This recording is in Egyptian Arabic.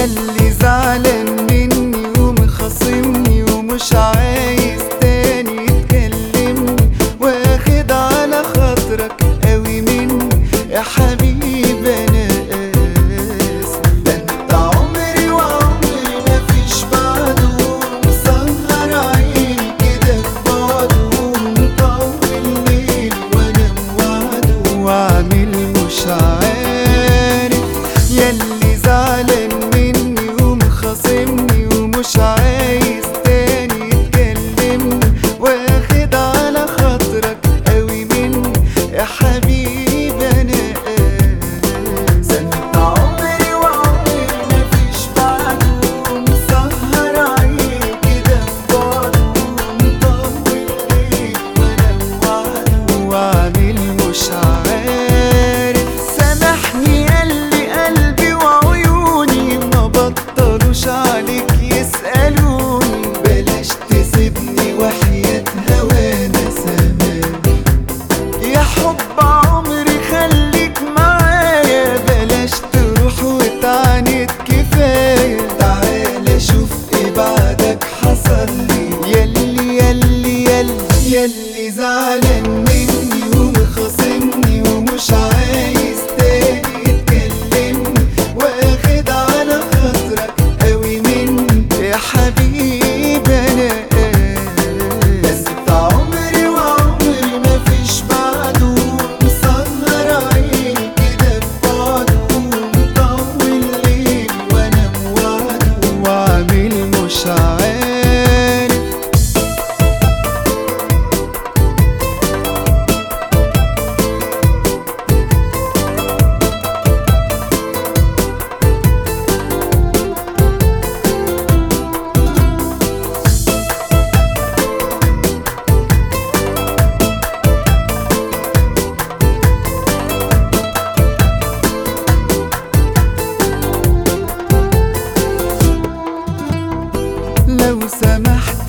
ياللي زعلان مني ومخاصمني ومش عايز تاني تكلمني واخد على خاطرك قوي مني يا حبيبي انا اسف ده انت عمري وعمري مفيش بعده مسهر عيني كده في بعده ومطول ليل وانا موعده وعامل مش عارف ياللي زعلان مني ومخاصمني ومش عايز تاني تكلمني واخد على خاطرك قوي مني يا حبيبي انا اسف انت عمري وعمري مفيش بعده مسهر عيني كده في بعده ومطول ليل وانا موعده وعامل مش عارف سامحني ياللي قلبي وعيوني ما بطلوش عليك يسألوني بلاش تسيبني وحياة هوانا سماح يا حب عمري خليك معايا بلاش تروح وتعاند كفاية تعالى شوف ايه بعدك حصل لي ياللي ياللي ياللي ياللي زعلان مني ومخاصمني ومش عايز تاني تكلمني واخد على خاطرك قوي مني يا حبيبي انا بس انت عمري وعمري مفيش بعده مسهر عيني كده في بعده ومطول ليل وانا موعده وعامل مش عارف لو سمحت